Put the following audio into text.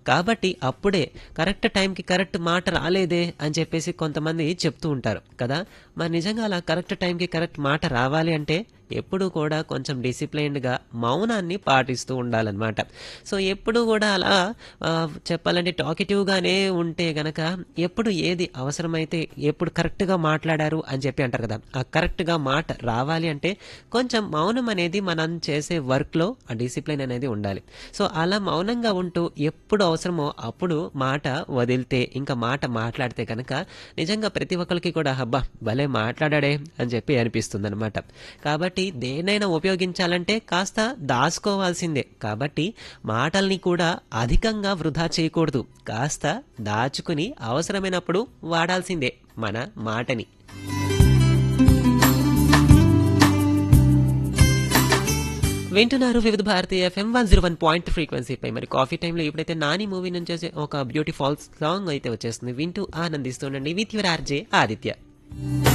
కాబట్టి అప్పుడే కరెక్ట్ టైంకి కరెక్ట్ మాట రాలేదే అని చెప్పేసి కొంతమంది చెప్తూ ఉంటారు కదా మరి నిజంగా అలా కరెక్ట్ టైంకి కరెక్ట్ మాట రావాలి అంటే ఎప్పుడు కూడా కొంచెం డిసిప్లైన్డ్గా మౌనాన్ని పాటిస్తూ ఉండాలన్నమాట సో ఎప్పుడు కూడా అలా ఆ, చెప్పాలంటే టాకిటివ్గానే ఉంటే గనక ఎప్పుడు ఏది అవసరమైతే ఎప్పుడు కరెక్ట్గా మాట్లాడారు అని చెప్పి అంటారు కదా ఆ కరెక్ట్గా మాట రావాలి అంటే కొంచెం మౌనం అనేది మనం చేసే వర్క్లో ఆ డిసిప్లిన్ అనేది ఉండాలి సో అలా మౌనంగా ఉంటూ ఎప్పుడు అవసరమో అప్పుడు మాట వదిలితే ఇంకా మాట మాట్లాడితే కనుక నిజంగా ప్రతి ఒక్కరికి కూడా హబ్బా భలే మాట్లాడాడే అని చెప్పి అనిపిస్తుంది అనమాట కాబట్టి దేనైనా ఉపయోగించాలంటే కాస్త దాచుకోవాల్సిందే కాబట్టి మాటల్ని కూడా అధికంగా వృధా చేయకూడదు కాస్త దాచుకుని అవసరమైనప్పుడు వాడాల్సిందే మన మాటని వింటున్నారు Vividh Bharati FM one zero one point ఫ్రీక్వెన్సీపై మరి కాఫీ టైంలో ఎప్పుడైతే నాని మూవీ నుంచి వచ్చే ఒక బ్యూటిఫుల్ సాంగ్ అయితే వచ్చేస్తుంది వింటూ ఆనందిస్తుండండి విత్ యువర్ ఆర్జే ఆదిత్య